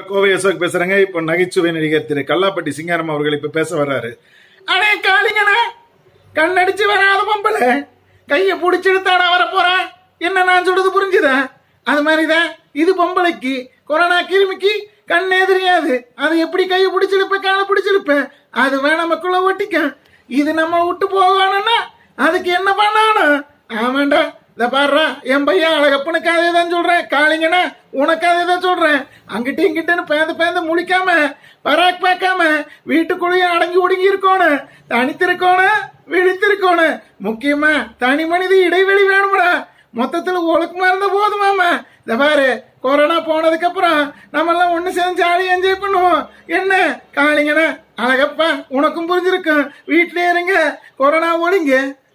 கோவை அசோக் பேசுறேங்க இப்போ நகைச்சுவை நடிகர் திரு கல்லாப்பட்டி சிங்காரம் அவர்கள் இப்ப பேச வர்றாரு அடே காளிங்கண்ணே கண்ணடிச்சு வராத பொம்பளை கைய புடிச்சிடுத்தாடா வர போறா என்ன நான் சொல்றது புரிஞ்சுதா அது மாதிரிதான் இது பொம்பளைக்கு கொரோனா கிருமிக்கு கண்ணே தெரியாது அது எப்படி கையை பிடிச்சிருப்ப காலை பிடிச்சிருப்ப அது வேணாமக்குள்ள ஒட்டிக்க இது நம்ம விட்டு போகணும்னா அதுக்கு என்ன பண்ணணும் ஆமாண்டா இத பாடுறா என் பையன் அழகப்பனுக்கு அதே தான் சொல்றேன் காளிங்கண்ணா உனக்கு அதே தான் சொல்றேன் அங்கிட்ட இங்கிட்டன்னு பேந்து பேந்து முழிக்காம பராக் பார்க்காம வீட்டுக்குள்ளேயே அடங்கி ஒடுங்கி இருக்கணும் தனித்திருக்கணும் விழித்திருக்கணும் முக்கியமா தனி மனித இடைவெளி வேணும்டா மொத்தத்துல ஒழுக்கமா இருந்த போதுமாமா இந்த பாரு கொரோனா போனதுக்கு அப்புறம் நம்ம எல்லாம் ஒண்ணு சேர்ந்து ஜாலியா என்ஜாய் பண்ணுவோம் என்ன காளிங்கண்ணா அழகப்பா உனக்கும் புரிஞ்சிருக்கும் வீட்லயே இருங்க கொரோனா ஒழிங்க